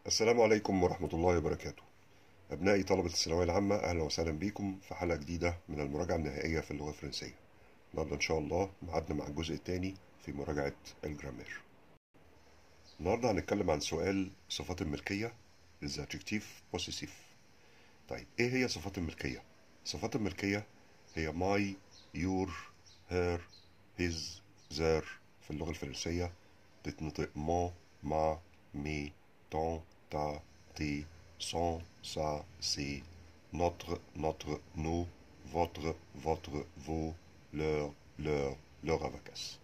السلام عليكم ورحمة الله وبركاته أبنائي طلبة الثانوية العامة أهلا وسهلا بكم في حلقة جديدة من المراجعة النهائية في اللغة الفرنسية النهاردة إن شاء الله ميعادنا مع الجزء الثاني في مراجعة الجرامير النهاردة هنتكلم عن سؤال صفات الملكية الزادجكتيف بوسيسيف طيب إيه هي صفات الملكية؟ صفات الملكية هي ماي يور هير هيز زير في اللغة الفرنسية تتنطق ما مع مي ton, ta, tes, son, sa, c'est, notre, notre, nous, votre, votre, vos, leur, leur, leur avec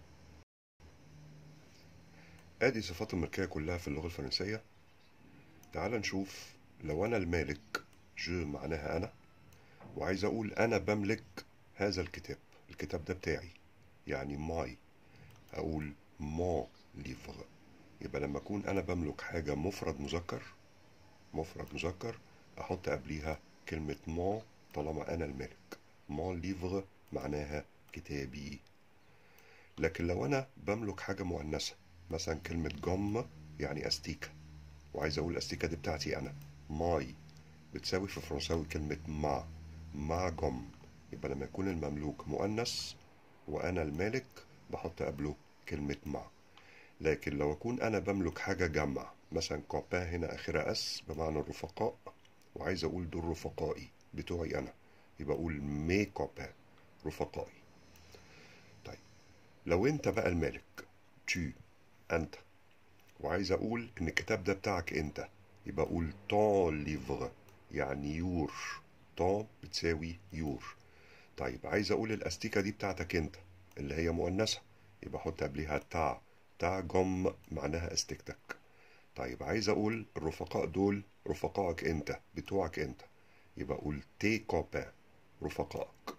ادي صفات الملكية كلها في اللغة الفرنسية تعال نشوف لو انا المالك جو معناها انا وعايز اقول انا بملك هذا الكتاب الكتاب ده بتاعي يعني ماي اقول مون ليفر يبقى لما اكون انا بملك حاجة مفرد مذكر مفرد مذكر احط قبليها كلمة مون طالما انا المالك مون ليفر معناها كتابي لكن لو انا بملك حاجة مؤنثة مثلا كلمة جم يعني استيكة وعايز اقول الاستيكة دي بتاعتي انا ماي بتساوي في فرنساوي كلمة ما ما جم يبقى لما يكون المملوك مؤنث وانا المالك بحط قبله كلمة ما لكن لو أكون أنا بملك حاجة جمع مثلا كوبا هنا آخرها أس بمعنى الرفقاء وعايز أقول دول رفقائي بتوعي أنا يبقى أقول مي كوبا رفقائي طيب لو أنت بقى المالك تي أنت وعايز أقول إن الكتاب ده بتاعك أنت يبقى أقول طون ليفر يعني يور طون بتساوي يور طيب عايز أقول الأستيكة دي بتاعتك أنت اللي هي مؤنثة يبقى أحط قبليها تا بتاع جم معناها استكتك طيب عايز اقول الرفقاء دول رفقائك انت بتوعك انت يبقى اقول تي كوبان رفقائك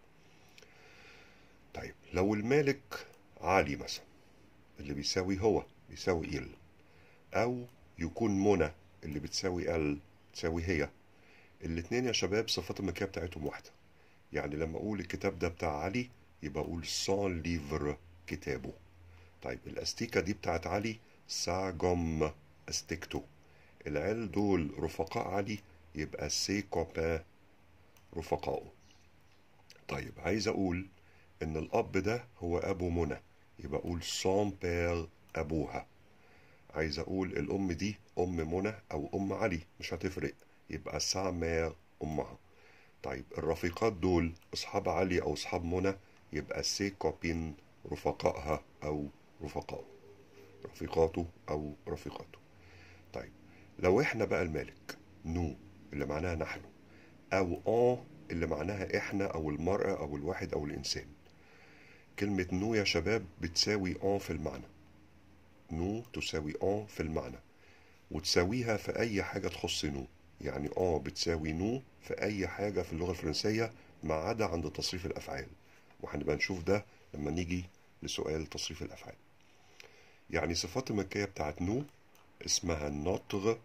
طيب لو المالك عالي مثلا اللي بيساوي هو بيساوي إل أو يكون منى اللي بتساوي ال تساوي هي الاتنين يا شباب صفات الملكية بتاعتهم واحدة يعني لما أقول الكتاب ده بتاع علي يبقى أقول سون ليفر كتابه طيب الاستيكة دي بتاعت علي سا جم استيكتو العيال دول رفقاء علي يبقى سي كوبان رفقائه طيب عايز اقول ان الاب ده هو ابو منى يبقى اقول سون بير ابوها عايز اقول الام دي ام منى او ام علي مش هتفرق يبقى سا مير امها طيب الرفيقات دول اصحاب علي او اصحاب منى يبقى سي كوبين رفقائها او رفقائه رفيقاته أو رفيقاته طيب لو احنا بقى المالك نو اللي معناها نحن أو آن اللي معناها احنا أو المرأة أو الواحد أو الإنسان كلمة نو يا شباب بتساوي آن في المعنى نو تساوي آن في المعنى وتساويها في أي حاجة تخص نو يعني آن بتساوي نو في أي حاجة في اللغة الفرنسية ما عدا عند تصريف الأفعال وهنبقى نشوف ده لما نيجي لسؤال تصريف الأفعال يعني صفات الملكية بتاعت نو اسمها نوتغ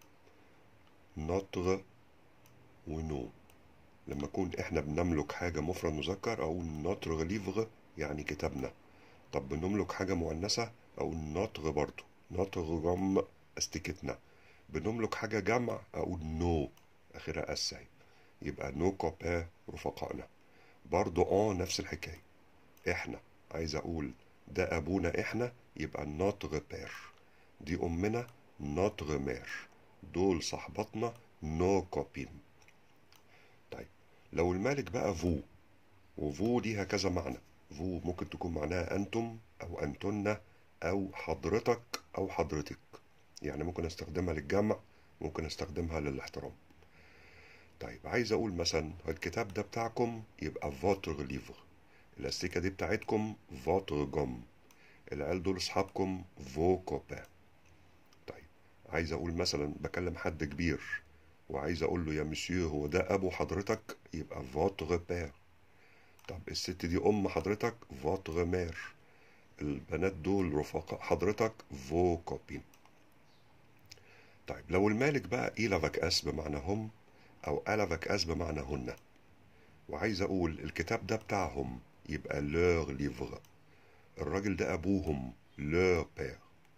نوتغ ونو لما نكون احنا بنملك حاجة مفرد مذكر أو نوتغ ليفغ يعني كتابنا طب بنملك حاجة مؤنثة أو نوتغ برضو نوتغ جم استيكتنا بنملك حاجة جمع أقول نو آخرها أس يبقى نو كوبا رفقائنا برضو اه نفس الحكاية احنا عايز أقول ده أبونا إحنا يبقى نوتغ بير دي أمنا نوتغ مير دول صحباتنا نو كوبين طيب لو المالك بقى فو وفو ليها كذا معنى فو ممكن تكون معناها أنتم أو أنتن أو حضرتك أو حضرتك يعني ممكن استخدمها للجمع ممكن استخدمها للاحترام طيب عايز أقول مثلا الكتاب ده بتاعكم يبقى فوتر ليفر الاستيكة دي بتاعتكم فوتر جوم العيال دول اصحابكم فو كوبان طيب عايز اقول مثلا بكلم حد كبير وعايز اقول له يا مسيو هو ده ابو حضرتك يبقى فوتر بير طب الست دي ام حضرتك فوتر مير البنات دول رفقاء حضرتك فو كوبين طيب لو المالك بقى إيلافك أس بمعنى هم أو ألافك أس بمعنى هن وعايز أقول الكتاب ده بتاعهم يبقى لور ليفر الراجل ده أبوهم لور بير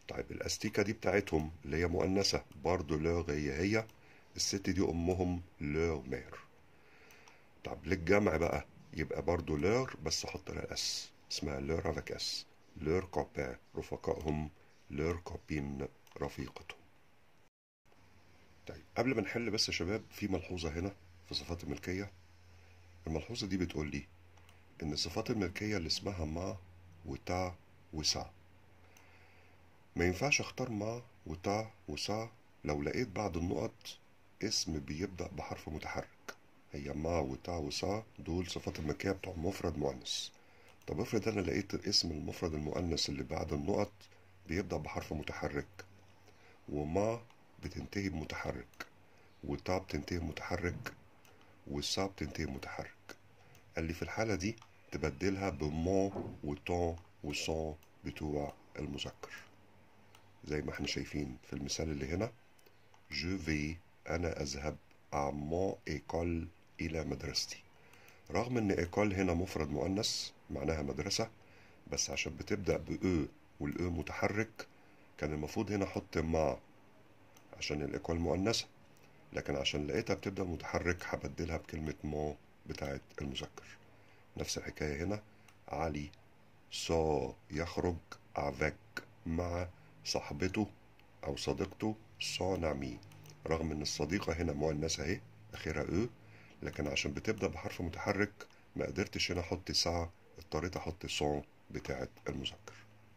طيب الاستيكة دي بتاعتهم اللي هي مؤنثة برضو لوغ هي هي الست دي امهم لوغ مير طب للجمع بقى يبقى برضو لوغ بس حط لها اس اسمها لوغ افيك اس لوغ كوبان رفقائهم لوغ كوبين رفيقتهم طيب قبل ما نحل بس يا شباب في ملحوظة هنا في صفات الملكية الملحوظة دي بتقول لي إن صفات الملكية اللي اسمها ما وتا وسا ما ينفعش اختار ما وتا وسا لو لقيت بعد النقط اسم بيبدأ بحرف متحرك هي ما وتا وسا دول صفات الملكية بتوع مفرد مؤنث طب افرض انا لقيت اسم المفرد المؤنث اللي بعد النقط بيبدأ بحرف متحرك وما بتنتهي بمتحرك وتا بتنتهي بمتحرك والسا بتنتهي بمتحرك قال لي في الحالة دي تبدلها بمون وتون وسون بتوع المذكر زي ما احنا شايفين في المثال اللي هنا جو في أنا أذهب à mon école إلى مدرستي رغم إن إيكول هنا مفرد مؤنث معناها مدرسة بس عشان بتبدأ بأو والأو متحرك كان المفروض هنا أحط ما عشان الإيكول مؤنثة لكن عشان لقيتها بتبدأ متحرك هبدلها بكلمة مو بتاعت المذكر نفس الحكاية هنا علي سو يخرج افيك مع صاحبته أو صديقته سون عمي رغم إن الصديقة هنا مؤنثة أهي آخرها أو لكن عشان بتبدأ بحرف متحرك ما قدرتش هنا أحط ساعة اضطريت أحط سون بتاعت المذكر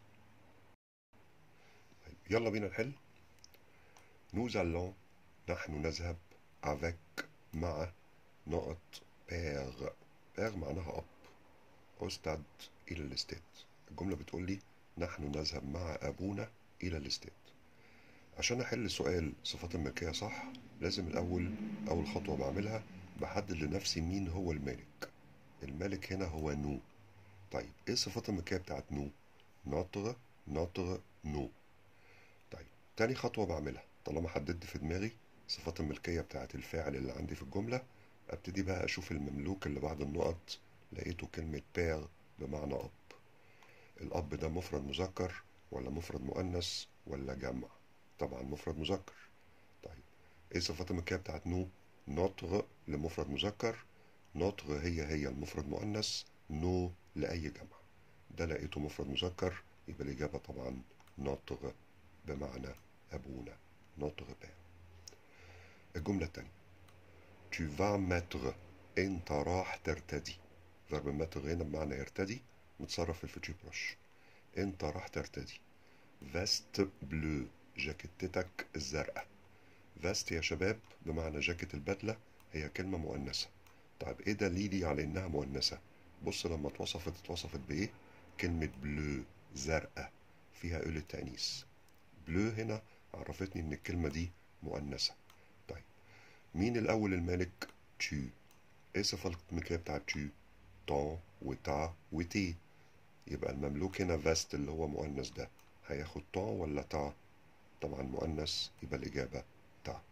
طيب يلا بينا نحل nous allons نحن نذهب avec مع نقط بيغ بيغ معناها أب أستاذ إلى الاستاد الجملة بتقول لي نحن نذهب مع أبونا إلى الاستاد عشان أحل سؤال صفات الملكية صح لازم الأول أول خطوة بعملها بحدد لنفسي مين هو المالك المالك هنا هو نو طيب إيه الصفات الملكية بتاعت نو ناطغ ناطغ نو طيب تاني خطوة بعملها طالما حددت في دماغي صفات الملكية بتاعت الفاعل اللي عندي في الجملة ابتدي بقى اشوف المملوك اللي بعد النقط لقيته كلمة بير بمعنى اب الاب ده مفرد مذكر ولا مفرد مؤنث ولا جمع طبعا مفرد مذكر طيب ايه صفات الملكية بتاعت نو نطغ لمفرد مذكر نطغ هي هي المفرد مؤنث نو لأي جمع ده لقيته مفرد مذكر يبقى الإجابة طبعا نطغ بمعنى أبونا نطغ بان الجملة التانية tu vas mettre انت راح ترتدي فيرب ماتر هنا بمعنى يرتدي متصرف في الفيتشر بروش انت راح ترتدي فيست بلو جاكيتتك الزرقاء فيست يا شباب بمعنى جاكيت البدلة هي كلمة مؤنثة طيب ايه دليلي على انها مؤنثة بص لما اتوصفت اتوصفت بايه كلمة بلو زرقاء فيها قول التأنيث بلو هنا عرفتني ان الكلمة دي مؤنثة طيب مين الأول المالك tu ايه صفة الملكية بتاعت tu ton وتا وتي يبقى المملوك هنا فاست اللي هو مؤنث ده هياخد ton ولا تا طبعا مؤنث يبقى الإجابة تا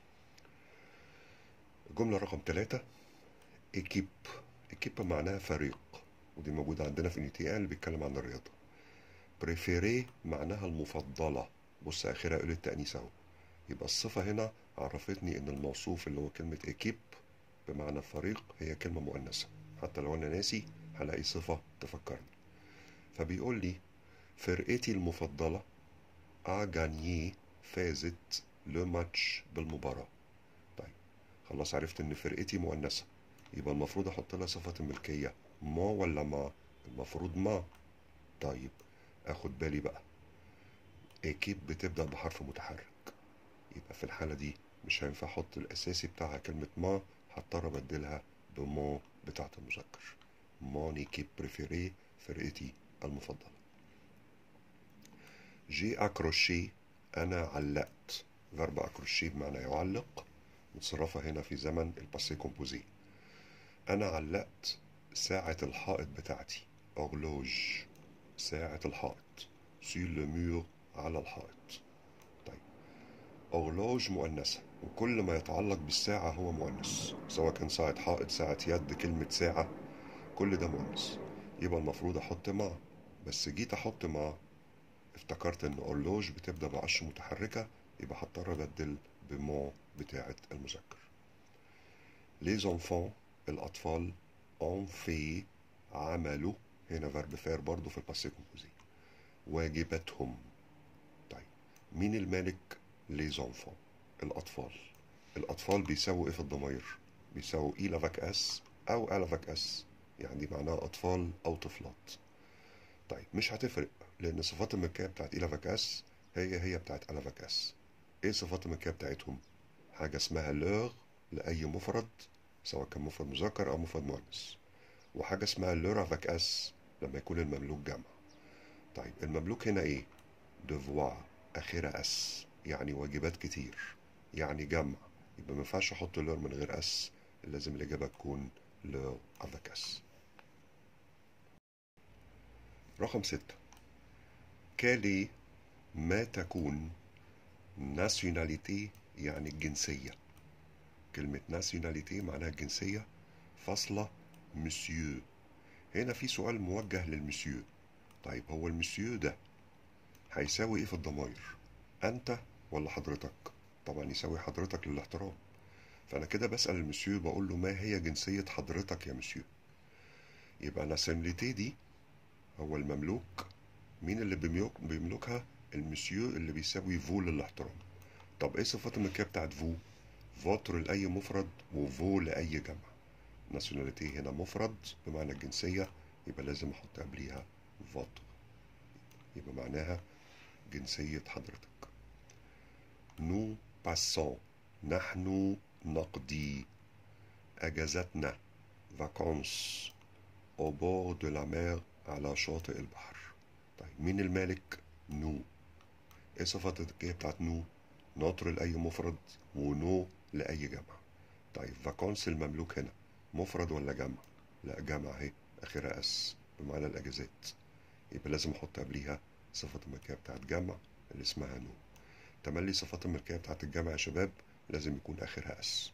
الجملة رقم ثلاثة إكيب إكيب معناها فريق ودي موجودة عندنا في النيتيان اللي بيتكلم عن الرياضة بريفيري معناها المفضلة بص آخرها قول التأنيث أهو يبقى الصفة هنا عرفتني إن الموصوف اللي هو كلمة إكيب بمعنى فريق هي كلمة مؤنثة حتى لو أنا ناسي هلاقي صفة تفكرني فبيقول لي فرقتي المفضلة a gagné فازت لو ماتش بالمباراة طيب خلاص عرفت إن فرقتي مؤنثة يبقى المفروض أحط لها صفة الملكية ما ولا ما المفروض ما طيب أخد بالي بقى أكيد بتبدأ بحرف متحرك يبقى في الحالة دي مش هينفع أحط الأساسي بتاعها كلمة ما هضطر أبدلها بمون بتاعت المذكر مون إيكيب بريفيري فرقتي المفضلة جي أكروشي أنا علقت فيرب أكروشي بمعنى يعلق متصرفة هنا في زمن الباسي كومبوزي أنا علقت ساعة الحائط بتاعتي أغلوج ساعة الحائط سير لو مور على الحائط طيب أغلوج مؤنثة وكل ما يتعلق بالساعة هو مؤنث سواء كان ساعة حائط ساعة يد كلمة ساعة كل ده مؤنث يبقى المفروض أحط مع بس جيت أحط مع افتكرت ان اورلوج بتبدأ بعش متحركة يبقى هضطر ابدل بمون بتاعة المذكر les enfants الأطفال ont fait عملوا هنا فيرب فير برضه في الباسي كومبوزي واجباتهم طيب مين المالك les enfants الأطفال الأطفال بيساووا إيه في الضمير بيساووا إي لافاك أس أو ألافاك أس يعني معناها أطفال أو طفلات طيب مش هتفرق لأن صفات الملكية بتاعت إي لافاك أس هي هي بتاعت ألافاك أس إيه صفات الملكية بتاعتهم حاجة اسمها لوغ لأي مفرد سواء كان مفرد مذكر أو مفرد مؤنث وحاجة اسمها لور افاك اس لما يكون المملوك جمع طيب المملوك هنا ايه دفوار اخرها اس يعني واجبات كتير يعني جمع يبقى ما ينفعش احط لور من غير اس لازم الاجابه تكون لور افاك اس رقم ستة كالي ما تكون ناسيوناليتي يعني الجنسية كلمة ناسيوناليتي معناها الجنسية فاصلة مسيو هنا في سؤال موجه للمسيو طيب هو المسيو ده هيساوي ايه في الضمائر انت ولا حضرتك طبعا يساوي حضرتك للاحترام فانا كده بسأل المسيو بقول له ما هي جنسية حضرتك يا مسيو يبقى ناسيوناليتي دي هو المملوك مين اللي بيملك بيملكها المسيو اللي بيساوي فو للاحترام طب ايه صفات الملكية بتاعت فو فوتر لأي مفرد وفو لأي جمع ناسيوناليتي هنا مفرد بمعنى الجنسية يبقى لازم أحط قبليها فوتر يبقى معناها جنسية حضرتك نو باسون نحن نقضي أجازتنا فاكونس au bord de la mer على شاطئ البحر طيب مين المالك نو ايه صفات الجاية بتاعت نو ناطر لأي مفرد ونو لأي جمع طيب فاكونس المملوك هنا مفرد ولا جمع لا جمع اهي اخرها اس بمعنى الاجازات يبقى لازم احط قبليها صفة الملكية بتاعت جمع اللي اسمها نو تملي صفات الملكية بتاعت الجمع يا شباب لازم يكون اخرها اس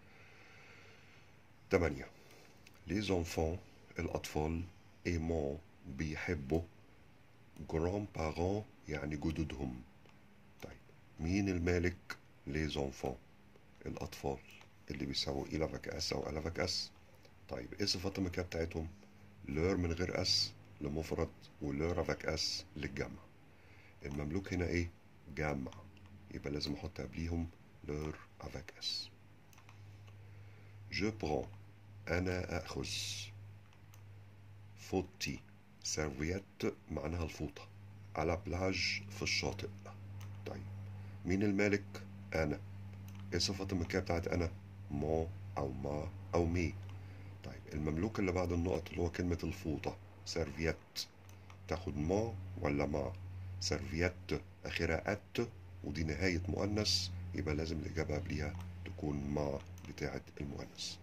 تمانية les enfants الأطفال aimant بيحبوا جرام بارون يعني جدودهم طيب مين المالك les enfants الأطفال اللي بيساووا إي لافاك أس أو ألافاك أس طيب إيه صفات الملكية بتاعتهم لور من غير أس لمفرد ولور افاك أس للجمع المملوك هنا إيه جمع يبقى لازم أحط قبليهم لور افاك أس je prends أنا أخذ فوتي سيرفيت معناها الفوطة على بلاج في الشاطئ طيب مين المالك أنا إيه صفة الملكية بتاعت أنا مو أو ما أو مي طيب المملوك اللي بعد النقط اللي هو كلمة الفوطة سيرفيت تاخد ما ولا ما سيرفيت آخرها أت ودي نهاية مؤنث يبقى لازم الإجابة قبليها تكون ما بتاعت المؤنث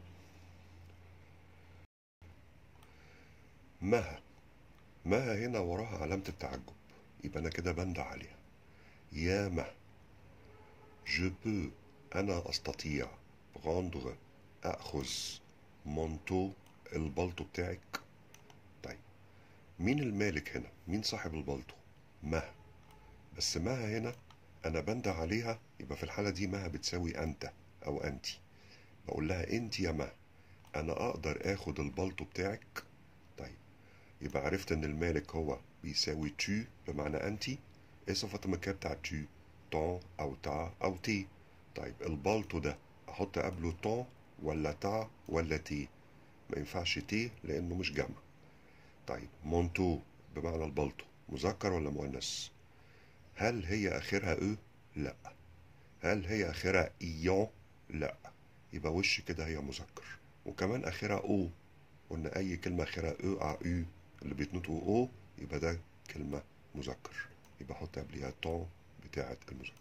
مها مها هنا وراها علامة التعجب يبقى أنا كده بندع عليها يا مه je peux أنا أستطيع prendre أخذ مونتو البلطو بتاعك طيب مين المالك هنا مين صاحب البلطو مها بس مها هنا أنا بندع عليها يبقى في الحالة دي مها بتساوي أنت أو أنتي بقول لها أنت يا مها أنا أقدر آخد البلطو بتاعك طيب يبقى عرفت إن المالك هو بيساوي تو بمعنى أنتي إيه صفة الملكية بتاعت تو طون أو تا أو تي طيب البلطو ده أحط قبله طون ولا تا ولا تي ما ينفعش تي لأنه مش جمع طيب مونتو بمعنى البلطو مذكر ولا مؤنث هل هي آخرها أو؟ لا هل هي آخرها إيون؟ لا يبقى وش كده هي مذكر وكمان آخرها أو قلنا أي كلمة آخرها أو أ أو اللي بيتنطقوا أو يبقى ده كلمة مذكر يبقى أحط قبليها طون بتاعة المذكر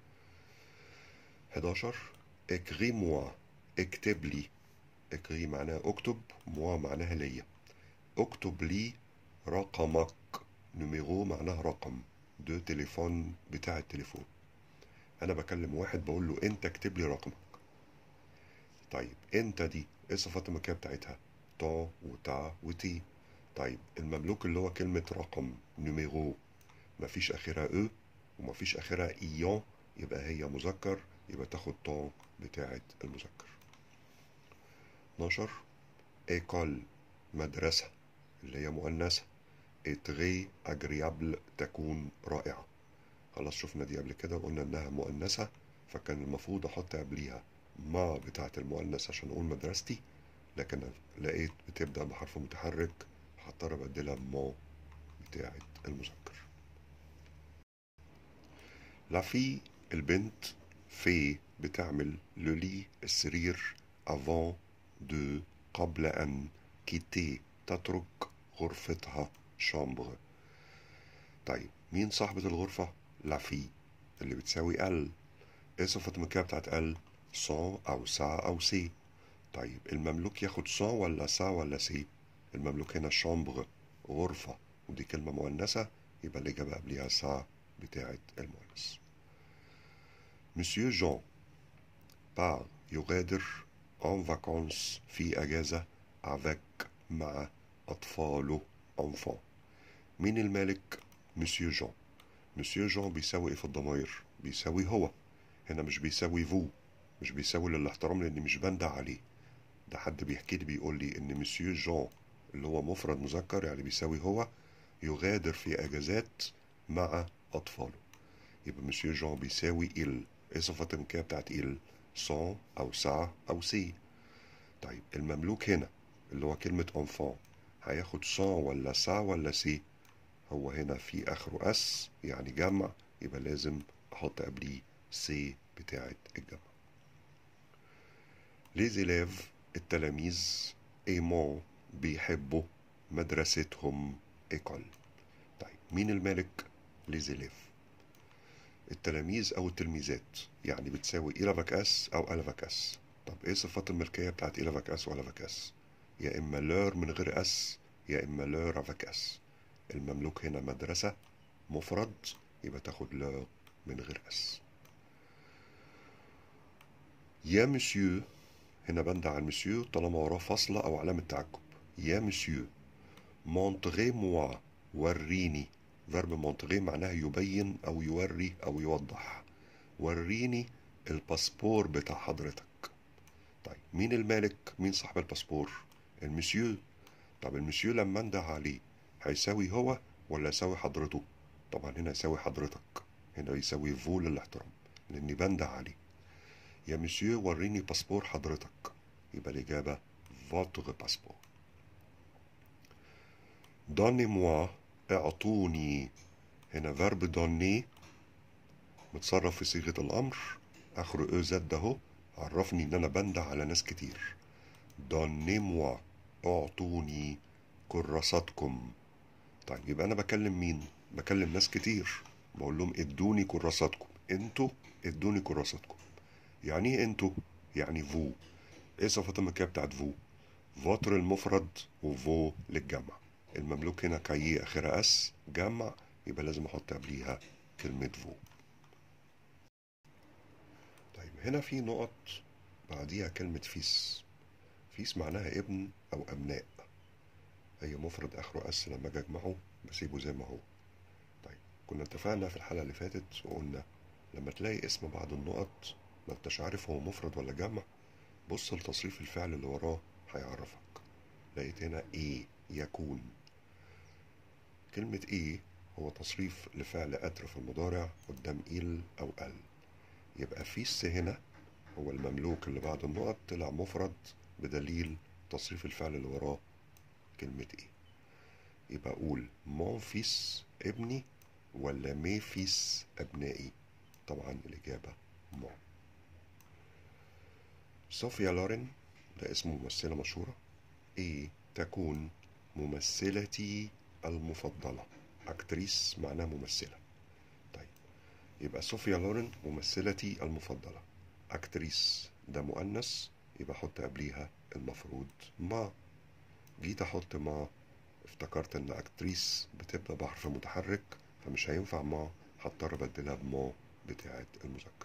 11 اكري موا اكتب لي اكري معناها اكتب موا معناها ليا اكتب لي رقمك نميرو معناها رقم دو تليفون بتاع التليفون انا بكلم واحد بقول له انت اكتب لي رقمك طيب انت دي ايه صفات الملكيه بتاعتها طون وتا وتي طيب المملوك اللي هو كلمة رقم نميرو مفيش اخرها او ومفيش اخرها ايون يبقى هي مذكر يبقى تاخد طون بتاعة المذكر 12 ايكول مدرسة اللي هي مؤنثة اتغي اجريابل تكون رائعة خلاص شفنا دي قبل كده وقلنا انها مؤنثة فكان المفروض احط قبليها ما بتاعة المؤنث عشان اقول مدرستي لكن لقيت بتبدأ بحرف متحرك هضطر ابدلها بما بتاعة المذكر لافي البنت في بتعمل لولي السرير avant de قبل أن كيتي تترك غرفتها شامبر طيب مين صاحبة الغرفة؟ لافي اللي بتساوي ال ايه صفة المكان بتاعت ال؟ سون أو سا أو سي طيب المملوك ياخد سون ولا سا ولا سي؟ المملوك هنا شامبر غرفة ودي كلمة مؤنثة يبقى الإجابة قبليها سا بتاعت المؤنث مسيو جون بار يغادر en vacances في أجازة avec مع أطفاله enfant مين المالك؟ مسيو جون مسيو جون بيساوي إيه في الضماير؟ بيساوي هو هنا مش بيساوي فو مش بيساوي للاحترام لأني مش بندع عليه ده حد بيحكي لي بيقول لي إن مسيو جون اللي هو مفرد مذكر يعني بيساوي هو يغادر في أجازات مع أطفاله يبقى مسيو جون بيساوي إل إيه صفة المكان بتاعت إل؟ سون أو سا أو سي طيب المملوك هنا اللي هو كلمة enfant هياخد سون ولا سا ولا سي هو هنا في آخره اس يعني جمع يبقى لازم أحط قبليه سي بتاعة الجمع ليز إلاف التلاميذ ايمون بيحبوا مدرستهم إيكول طيب مين المالك ليز إلاف التلاميذ أو التلميذات يعني بتساوي إلافاك اس أو ألافاك اس طب ايه صفات الملكية بتاعت إلافاك اس وألافاك اس يا إما لور من غير اس يا إما لور افاك اس المملوك هنا مدرسة مفرد يبقى تاخد لور من غير اس يا مسيو هنا بندع على المسيو طالما وراه فاصلة أو علامة تعجب يا مسيو مونتغي موا وريني فيرب مونتغي معناها يبين أو يوري أو يوضح وريني الباسبور بتاع حضرتك طيب مين المالك مين صاحب الباسبور المسيو طب المسيو لما انده عليه هيساوي هو ولا يساوي حضرته طبعا هنا يساوي حضرتك هنا يساوي فو للاحترام لاني بنده عليه يا مسيو وريني باسبور حضرتك يبقى الإجابة فوتغ باسبور دوني موا اعطوني هنا فيرب دوني متصرف في صيغة الأمر آخره او زد اهو عرفني إن أنا بنده على ناس كتير دوني موا اعطوني كراساتكم طيب يبقى أنا بكلم مين؟ بكلم ناس كتير بقول لهم ادوني كراساتكم انتوا ادوني كراساتكم يعني ايه انتوا؟ يعني فو ايه صفة المكية بتاعت فو؟ فوتر المفرد وفو للجمع المملوك هنا كاي اخرها اس جمع يبقى لازم احط قبليها كلمة فو طيب هنا في نقط بعديها كلمة فيس فيس معناها ابن او ابناء هي مفرد اخره اس لما اجي اجمعه بسيبه زي ما هو طيب كنا اتفقنا في الحلقة اللي فاتت وقلنا لما تلاقي اسم بعد النقط ما انتش عارف هو مفرد ولا جمع بص لتصريف الفعل اللي وراه هيعرفك لقيت هنا ايه يكون كلمة ايه هو تصريف لفعل قدر في المضارع قدام إل أو ال يبقى فيس هنا هو المملوك اللي بعد النقط طلع مفرد بدليل تصريف الفعل اللي وراه كلمة ايه يبقى أقول مون فيس ابني ولا مي فيس أبنائي طبعا الإجابة مون صوفيا لورين ده اسم ممثلة مشهورة ايه تكون ممثلتي المفضلة اكتريس معناها ممثلة طيب يبقى صوفيا لورين ممثلتي المفضلة اكتريس ده مؤنث يبقى احط قبليها المفروض ما جيت احط ما افتكرت ان اكتريس بتبدأ بحرف متحرك فمش هينفع ما هضطر ابدلها بما بتاعت المذكر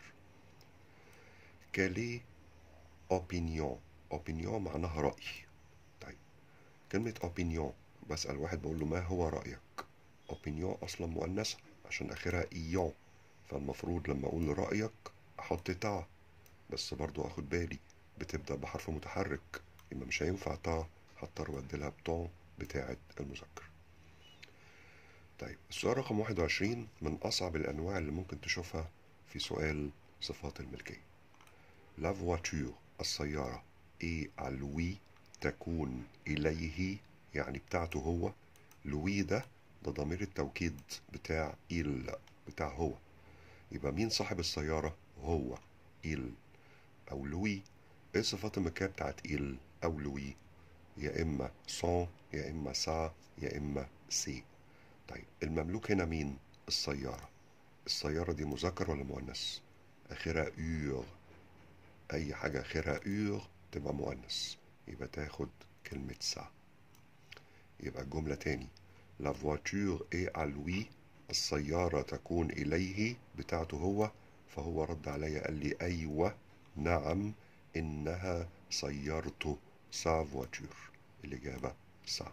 كالي opinion opinion معناها رأي طيب كلمة opinion بسأل واحد بقول له ما هو رأيك opinion أصلا مؤنثة عشان آخرها إيون فالمفروض لما أقول رأيك أحط تا بس برضو أخد بالي بتبدأ بحرف متحرك يبقى مش هينفع تا هضطر أبدلها بطون بتاعة المذكر طيب السؤال رقم 21 من أصعب الأنواع اللي ممكن تشوفها في سؤال صفات الملكية La voiture السيارة إيه على لوي تكون إليه يعني بتاعته هو لوي ده ده ضمير التوكيد بتاع إيل بتاع هو يبقى مين صاحب السيارة هو إيل أو لوي إيه صفات الملكية بتاعت إيل أو لوي يا إما سون يا إما سا يا إما سي طيب المملوك هنا مين السيارة السيارة دي مذكر ولا مؤنث آخرها أور أي حاجة آخرها أور تبقى مؤنث يبقى تاخد كلمة سا يبقى الجملة تاني La voiture est à lui السيارة تكون إليه بتاعته هو فهو رد عليا قال لي أيوة نعم إنها سيارته سا فواتور الإجابة سا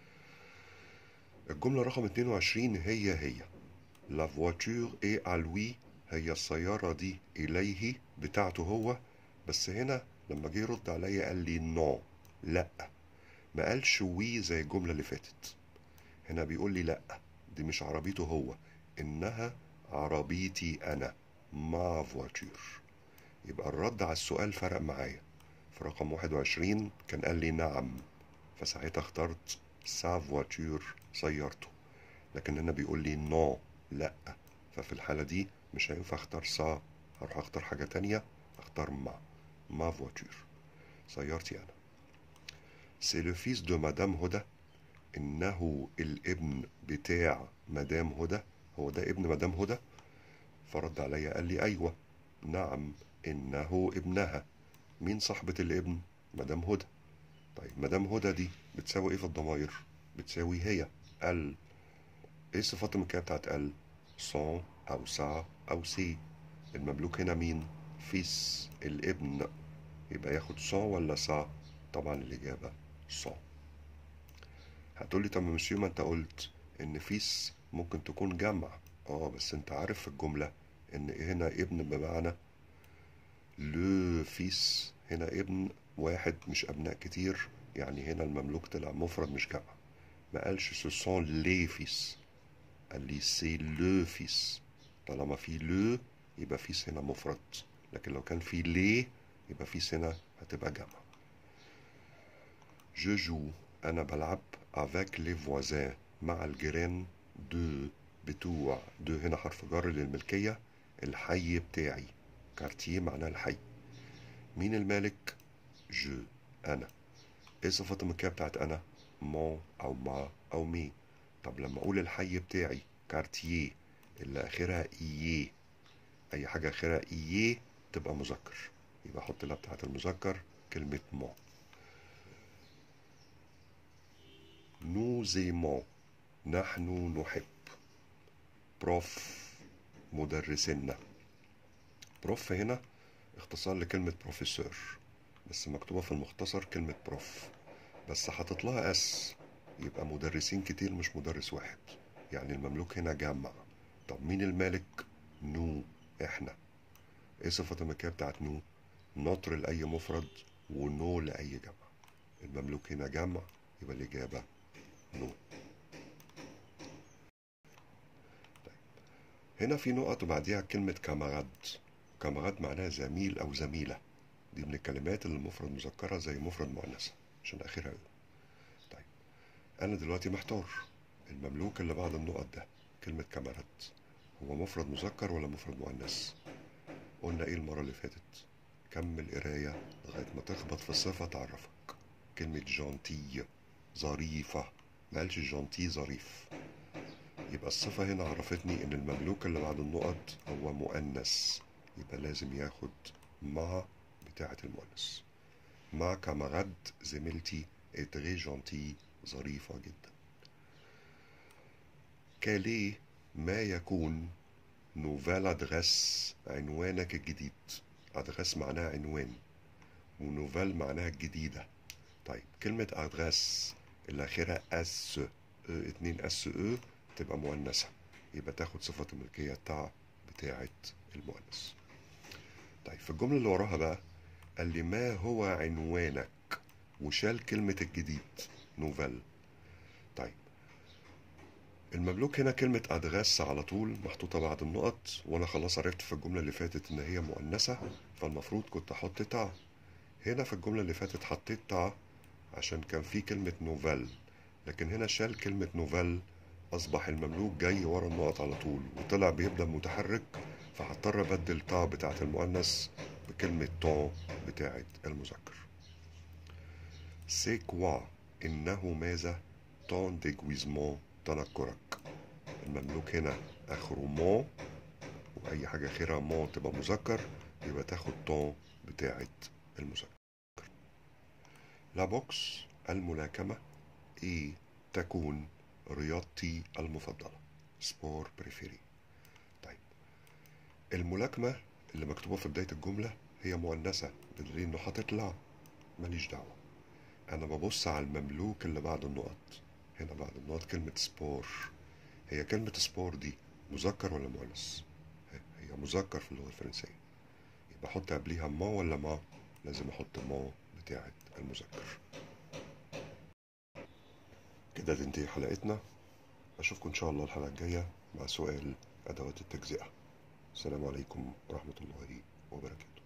الجملة رقم 22 هي هي La voiture est à lui هي السيارة دي إليه بتاعته هو بس هنا لما جه يرد عليا قال لي نو لا ما قالش وي زي الجملة اللي فاتت هنا بيقول لي لا دي مش عربيته هو إنها عربيتي أنا ما فواتور يبقى الرد على السؤال فرق معايا في رقم 21 كان قال لي نعم فساعتها اخترت سا فواتور سيارته لكن هنا بيقول لي نو لا ففي الحالة دي مش هينفع اختار سا هروح اختار حاجة تانية اختار ما ما فواتور سيارتي انا سي لو فيس دو مدام هدى انه الابن بتاع مدام هدى هو ده ابن مدام هدى فرد عليا قال لي ايوه نعم انه ابنها مين صاحبة الابن مدام هدى طيب مدام هدى دي بتساوي ايه في الضماير بتساوي هي ال ايه صفات الملكية بتاعت ال سون او سا او سي المملوك هنا مين فيس الابن يبقى ياخد سون ولا سا طبعا الاجابة سون هتقولي طب يا مسيو ما انت قلت ان فيس ممكن تكون جمع اه بس انت عارف في الجملة ان هنا ابن بمعنى لو فيس هنا ابن واحد مش ابناء كتير يعني هنا المملوك طلع مفرد مش جمع ما قالش سو سون لي فيس قال لي سي لو فيس طالما في لو يبقى فيس هنا مفرد لكن لو كان في لي يبقى فيس هنا هتبقى جمع جو جو انا بلعب avec les voisins مع الجيران دو بتوع دو هنا حرف جر للملكية الحي بتاعي كارتيه معناه الحي مين المالك جو انا ايه صفات الملكية بتاعت انا مون او ما او مي طب لما اقول الحي بتاعي كارتيه اللي اخرها اييه اي حاجة اخرها اييه تبقى مذكر يبقى احط لها بتاعت المذكر كلمة مون nous aimons نحن نحب بروف مدرسنا بروف هنا اختصار لكلمة بروفيسور بس مكتوبة في المختصر كلمة بروف بس حاطط لها اس يبقى مدرسين كتير مش مدرس واحد يعني المملوك هنا جمع طب مين المالك نو احنا ايه صفة الملكية بتاعت نو نطر لأي مفرد ونو لأي جمع المملوك هنا جمع يبقى الإجابة نو طيب. هنا في نقط وبعديها كلمة كاماراد كاماراد معناها زميل أو زميلة دي من الكلمات اللي مفرد مذكرة زي مفرد مؤنثة عشان آخرها يو. طيب أنا دلوقتي محتار المملوك اللي بعد النقط ده كلمة كاماراد هو مفرد مذكر ولا مفرد مؤنث قلنا ايه المرة اللي فاتت كمل قراية لغاية ما تخبط في الصفة تعرفك كلمة جانتي ظريفة ما قالش جانتي ظريف يبقى الصفة هنا عرفتني إن المملوك اللي بعد النقط هو مؤنث يبقى لازم ياخد مع بتاعة المؤنث مع كاماراد زميلتي اتري جانتي ظريفة جدا كاليه ما يكون نوفال ادريس عنوانك الجديد ادريس معناها عنوان ونوفال معناها الجديدة طيب كلمة ادريس اللي اخرها اس او اتنين اس او تبقى مؤنثة يبقى تاخد صفة الملكية تاع بتاعة المؤنث طيب في الجملة اللي وراها بقى قال لي ما هو عنوانك وشال كلمة الجديد نوفل طيب المملوك هنا كلمة أدغاس على طول محطوطة بعد النقط وأنا خلاص عرفت في الجملة اللي فاتت إن هي مؤنثة فالمفروض كنت أحط تاع هنا في الجملة اللي فاتت حطيت تاع عشان كان في كلمة نوفل لكن هنا شال كلمة نوفل أصبح المملوك جاي ورا النقط على طول وطلع بيبدأ متحرك فهضطر أبدل تا بتاعة المؤنث بكلمة طون بتاعة المذكر سي كوا إنه ماذا طون ديجويزمون تنكرك المملوك هنا آخره مون وأي حاجة آخرها مون تبقى مذكر يبقى تاخد طون بتاعة المذكر لا بوكس الملاكمة إيه تكون رياضتي المفضلة سبور بريفيري طيب الملاكمة اللي مكتوبة في بداية الجملة هي مؤنثة بدليل إنه حاطط لا ماليش دعوة أنا ببص على المملوك اللي بعد النقط هنا بعد النقط كلمة سبور هي كلمة سبور دي مذكر ولا مؤنث؟ هي مذكر في اللغة الفرنسية يبقى أحط قبليها ما ولا ما؟ لازم أحط ما بتاعة المذكر كده تنتهي حلقتنا أشوفكم إن شاء الله الحلقة الجاية مع سؤال أدوات التجزئة السلام عليكم ورحمة الله وبركاته